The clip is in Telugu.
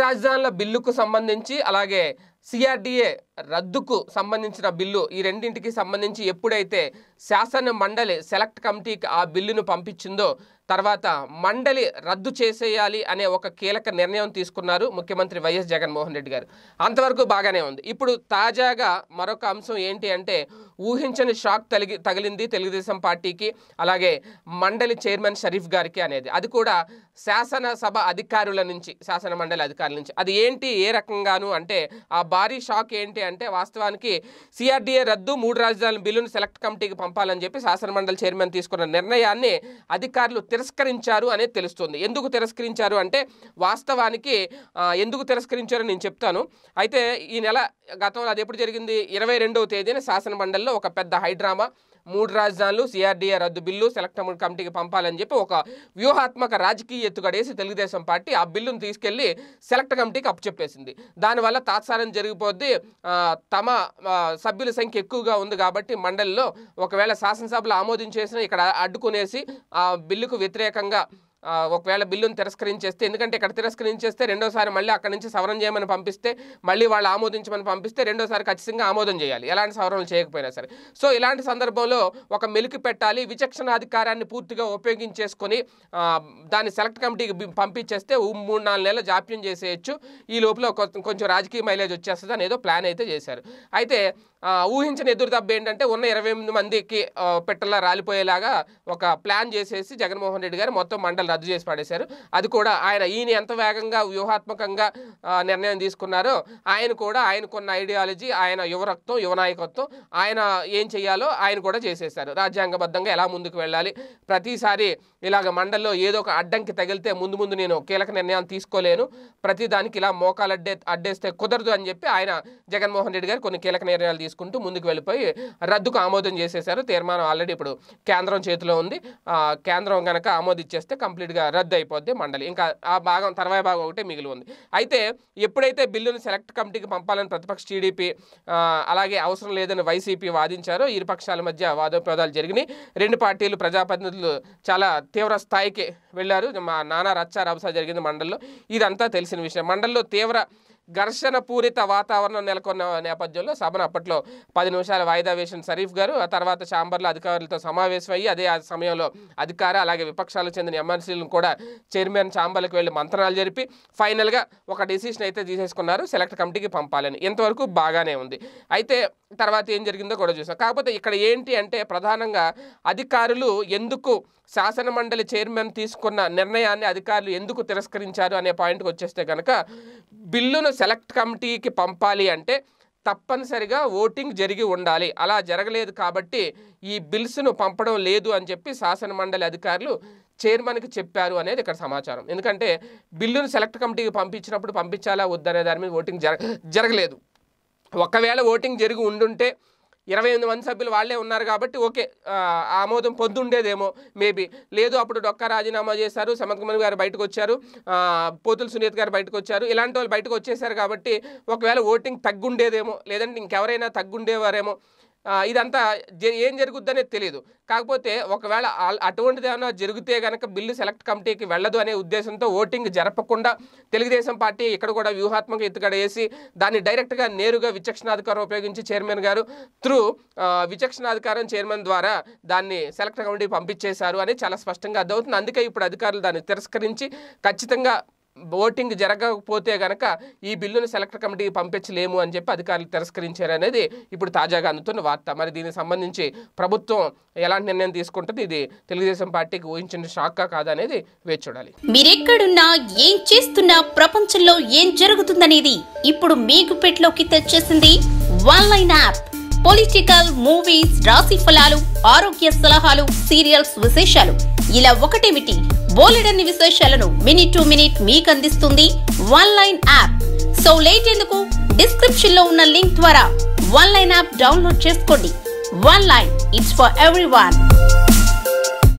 రాజధానుల బిల్లుకు సంబంధించి అలాగే సిఆర్డిఏ రద్దుకు సంబంధించిన బిల్లు ఈ రెండింటికి సంబంధించి ఎప్పుడైతే శాసన మండలి సెలెక్ట్ కమిటీకి ఆ బిల్లును పంపించిందో తర్వాత మండలి రద్దు చేసేయాలి అనే ఒక కీలక నిర్ణయం తీసుకున్నారు ముఖ్యమంత్రి వైఎస్ జగన్మోహన్ రెడ్డి గారు అంతవరకు బాగానే ఉంది ఇప్పుడు తాజాగా మరొక అంశం ఏంటి అంటే ఊహించని షాక్ తగిలి తగిలింది తెలుగుదేశం పార్టీకి అలాగే మండలి చైర్మన్ షరీఫ్ గారికి అనేది అది కూడా శాసనసభ అధికారుల నుంచి శాసన మండలి అధికారుల నుంచి అది ఏంటి ఏ రకంగాను అంటే ఆ భారీ షాక్ ఏంటి అంటే వాస్తవానికి సిఆర్డీఏ రద్దు మూడు రాజధానుల బిల్లును సెలెక్ట్ కమిటీకి పంపాలని చెప్పి శాసన మండలి చైర్మన్ తీసుకున్న నిర్ణయాన్ని అధికారులు తిరస్కరించారు అనేది తెలుస్తుంది ఎందుకు తిరస్కరించారు అంటే వాస్తవానికి ఆ, ఎందుకు తిరస్కరించారో నేను చెప్తాను అయితే ఈ నెల గతంలో అది ఎప్పుడు జరిగింది ఇరవై రెండవ తేదీన శాసన మండలిలో ఒక పెద్ద హైడ్రామా మూడు రాజధానులు సిఆర్డీఏ రద్దు బిల్లు సెలెక్ట్ కమిటీకి పంపాలని చెప్పి ఒక వ్యూహాత్మక రాజకీయ ఎత్తుగడేసి తెలుగుదేశం పార్టీ ఆ బిల్లును తీసుకెళ్లి సెలెక్ట్ కమిటీకి అప్పచెప్పేసింది దానివల్ల తాత్సారం జరిగిపోద్ది ఆ, తమ ఆ, సభ్యుల సంఖ్య ఎక్కువగా ఉంది కాబట్టి మండలిలో ఒకవేళ శాసనసభలో ఆమోదించేసిన ఇక్కడ అడ్డుకునేసి ఆ బిల్లుకు వ్యతిరేకంగా ఆ, ఒకవేళ బిల్లును తిరస్కరించేస్తే ఎందుకంటే ఇక్కడ తిరస్కరించేస్తే రెండోసారి మళ్ళీ అక్కడి నుంచి సవరణ చేయమని పంపిస్తే మళ్ళీ వాళ్ళు ఆమోదించమని పంపిస్తే రెండోసారి ఖచ్చితంగా ఆమోదం చేయాలి ఎలాంటి సవరణలు చేయకపోయినా సరే సో ఇలాంటి సందర్భంలో ఒక మెలికి పెట్టాలి విచక్షణ అధికారాన్ని పూర్తిగా ఉపయోగించేసుకొని ఆ, దాన్ని సెలెక్ట్ కమిటీకి బి- పంపించేస్తే ఓ మూడు నాలుగు నెలలు జాప్యం చేసేయచ్చు ఈ లోపల కొ- కొంచెం రాజకీయ మైలేజ్ వచ్చేస్తుంది అని ఏదో ప్లాన్ అయితే చేశారు అయితే ఆ, ఊహించిన ఎదురు దెబ్బ ఏంటంటే ఉన్న ఇరవై ఎనిమిది మందికి ఆ, పెట్టలా రాలిపోయేలాగా ఒక ప్లాన్ చేసేసి జగన్మోహన్ రెడ్డి గారు మొత్తం మండలి రద్దు చేసి పడేశారు అది కూడా ఆయన ఈయన ఎంత వేగంగా వ్యూహాత్మకంగా ఆ, నిర్ణయం తీసుకున్నారో ఆయన కూడా ఆయనకున్న ఐడియాలజీ ఆయన యువరక్తం యువనాయకత్వం ఆయన ఏం చేయాలో ఆయన కూడా చేసేశారు రాజ్యాంగబద్ధంగా ఎలా ముందుకు వెళ్ళాలి ప్రతిసారి ఇలాగ మండల్లో ఏదో ఒక అడ్డంకి తగిలితే ముందు ముందు నేను కీలక నిర్ణయాలు తీసుకోలేను ప్రతి దానికి ఇలా మోకాలు అడ్డే అడ్డేస్తే కుదరదు అని చెప్పి ఆయన జగన్మోహన్ రెడ్డి గారు కొన్ని కీలక నిర్ణయాలు తీసుకుంటూ ముందుకు వెళ్ళిపోయి రద్దుకు ఆమోదం చేసేశారు తీర్మానం ఆల్రెడీ ఇప్పుడు కేంద్రం చేతిలో ఉంది ఆ, కేంద్రం కనుక ఆమోదించేస్తే కంప్లీట్గా రద్దు అయిపోద్ది మండలి ఇంకా ఆ భాగం తర్వాయి భాగం ఒకటే మిగిలి ఉంది అయితే ఎప్పుడైతే బిల్లును సెలెక్ట్ కమిటీకి పంపాలని ప్రతిపక్ష టీడీపీ అలాగే అవసరం లేదని వైసీపీ వాదించారో ఇరు పక్షాల మధ్య వాదోపవాదాలు జరిగినాయి రెండు పార్టీలు ప్రజాప్రతినిధులు చాలా తీవ్ర స్థాయికి వెళ్ళారు మా నానా రచ్చ రభస జరిగింది మండలిలో ఇదంతా తెలిసిన విషయం మండలిలో తీవ్ర ఘర్షణ పూరిత వాతావరణం నెలకొన్న నేపథ్యంలో సభను అప్పట్లో పది నిమిషాల వాయిదా వేసిన షరీఫ్ గారు ఆ తర్వాత ఛాంబర్లో అధికారులతో సమావేశం అయ్యి అదే ఆ సమయంలో అధికార అలాగే విపక్షాలకు చెందిన ఎమ్మెల్సీలను కూడా చైర్మన్ ఛాంబర్లకు వెళ్ళి మంత్రాలు జరిపి ఫైనల్గా ఒక డెసిషన్ అయితే తీసేసుకున్నారు సెలెక్ట్ కమిటీకి పంపాలని ఇంతవరకు బాగానే ఉంది అయితే తర్వాత ఏం జరిగిందో కూడా చూసాం కాకపోతే ఇక్కడ ఏంటి అంటే ప్రధానంగా అధికారులు ఎందుకు శాసన మండలి చైర్మన్ తీసుకున్న నిర్ణయాన్ని అధికారులు ఎందుకు తిరస్కరించారు అనే పాయింట్కి వచ్చేస్తే కనుక బిల్లును సెలెక్ట్ కమిటీకి పంపాలి అంటే తప్పనిసరిగా ఓటింగ్ జరిగి ఉండాలి అలా జరగలేదు కాబట్టి ఈ బిల్స్ను పంపడం లేదు అని చెప్పి శాసన మండలి అధికారులు చైర్మన్కి చెప్పారు అనేది ఇక్కడ సమాచారం ఎందుకంటే బిల్లును సెలెక్ట్ కమిటీకి పంపించినప్పుడు పంపించాలా వద్దనే దాని మీద ఓటింగ్ జరగ జరగలేదు ఒకవేళ ఓటింగ్ జరిగి ఉండుంటే ఇరవై ఎనిమిది మంది సభ్యులు వాళ్ళే ఉన్నారు కాబట్టి ఓకే ఆ, ఆమోదం పొందుండేదేమో మేబీ లేదు అప్పుడు డొక్కా రాజీనామా చేశారు సమంత్ కుమార్ గారు బయటకు వచ్చారు ఆ, పోతుల సునీత్ గారు బయటకు వచ్చారు ఇలాంటి వాళ్ళు బయటకు వచ్చేసారు కాబట్టి ఒకవేళ ఓటింగ్ తగ్గుండేదేమో లేదంటే ఇంకెవరైనా తగ్గుండేవారేమో ఆ, ఇదంతా జ- ఏం జరుగుద్దనేది తెలియదు కాకపోతే ఒకవేళ ఆల్- అటువంటిది ఏమైనా జరిగితే కనుక బిల్లు సెలెక్ట్ కమిటీకి వెళ్ళదు అనే ఉద్దేశంతో ఓటింగ్ జరపకుండా తెలుగుదేశం పార్టీ ఇక్కడ కూడా వ్యూహాత్మక ఎత్తుగడ వేసి దాన్ని డైరెక్ట్గా నేరుగా విచక్షణాధికారం ఉపయోగించి చైర్మన్ గారు త్రూ విచక్షణాధికారం చైర్మన్ ద్వారా దాన్ని సెలెక్ట్ కమిటీ పంపించేశారు అని చాలా స్పష్టంగా అర్థమవుతుంది అందుకే ఇప్పుడు అధికారులు దాన్ని తిరస్కరించి ఖచ్చితంగా ఓటింగ్ జరగకపోతే గనక ఈ బిల్లును సెలెక్ట్ కమిటీకి పంపించలేము అని చెప్పి అధికారులు తిరస్కరించారు అనేది ఇప్పుడు తాజాగా అందుతున్న వార్త మరి దీనికి సంబంధించి ప్రభుత్వం ఎలాంటి నిర్ణయం తీసుకుంటుంది ఇది తెలుగుదేశం పార్టీకి ఊహించిన షాక్కా కాదనేది వేచి చూడాలి మీరెక్కడున్నా ఏం చేస్తున్నా ప్రపంచంలో ఏం జరుగుతుందనేది ఇప్పుడు మీకు పెట్లోకి తెచ్చేసింది one line app political movies రాశి ఫలాలు ఆరోగ్య సలహాలు సీరియల్స్ విశేషాలు ఇలా ఒకటేమిటి బోలెడన్ని విశేషాలను మినిట్ టు మినిట్ మీకు అందిస్తుంది one line app so late ఎందుకు డిస్క్రిప్షన్ లో ఉన్న లింక్ ద్వారా వన్ లైన్ యాప్ డౌన్లోడ్ చేసుకోండి one line it's for every